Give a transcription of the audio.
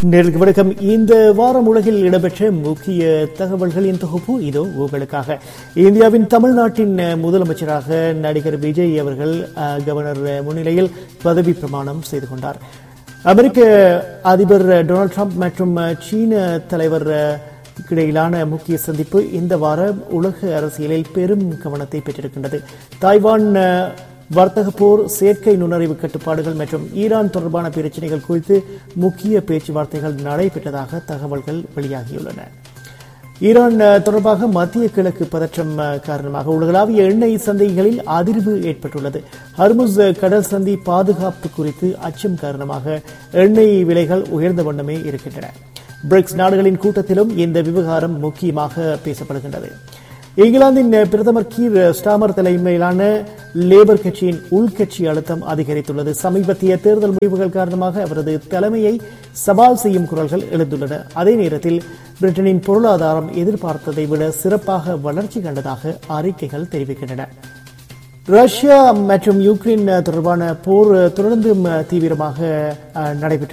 நேருக்கு வணக்கம் இந்த வாரம் உலகில் இடம்பெற்ற முக்கிய தகவல்களின் தொகுப்பு இதோ உங்களுக்காக இந்தியாவின் தமிழ்நாட்டின் முதலமைச்சராக நடிகர் விஜய் அவர்கள் அஹ், கவர்னர் முன்னிலையில் பதவி பிரமாணம் செய்து கொண்டார் அமெரிக்க அதிபர் டொனால்ட் ட்ரம்ப் மற்றும் சீன தலைவர் இடையிலான முக்கிய சந்திப்பு இந்த வாரம் உலக அரசியலில் பெரும் கவனத்தை பெற்றிருக்கின்றது தாய்வான் அஹ், வர்த்தக போர் செயற்கை நுண்ணறிவு கட்டுப்பாடுகள் மற்றும் ஈரான் தொடர்பான பிரச்சனைகள் குறித்து முக்கிய பேச்சுவார்த்தைகள் நடைபெற்றதாக தகவல்கள் வெளியாகியுள்ளன ஈரான் அஹ், தொடர்பாக மத்திய கிழக்கு பதற்றம் அஹ், காரணமாக உலகளாவிய எண்ணெய் சந்தைகளில் அதிர்வு ஏற்பட்டுள்ளது ஹர்முஸ் அஹ், கடல் சந்தி பாதுகாப்பு குறித்து அச்சம் காரணமாக எண்ணெய் விலைகள் உயர்ந்த வண்ணமே இருக்கின்றன பிரிக்ஸ் நாடுகளின் கூட்டத்திலும் இந்த விவகாரம் முக்கியமாக பேசப்படுகின்றது இங்கிலாந்தின் பிரதமர் கீர் ஸ்டாமர் தலைமையிலான லேபர் கட்சியின் உள்கட்சி அழுத்தம் அதிகரித்துள்ளது சமீபத்திய தேர்தல் முடிவுகள் காரணமாக அவரது தலைமையை சவால் செய்யும் குரல்கள் எழுந்துள்ளன அதே நேரத்தில் பிரிட்டனின் பொருளாதாரம் எதிர்பார்த்ததை விட சிறப்பாக வளர்ச்சி கண்டதாக அறிக்கைகள் தெரிவிக்கின்றன ரஷ்யா மற்றும் யுக்ரைன் தொடர்பான போர் தொடர்ந்து தீவிரமாக நடைபெற்று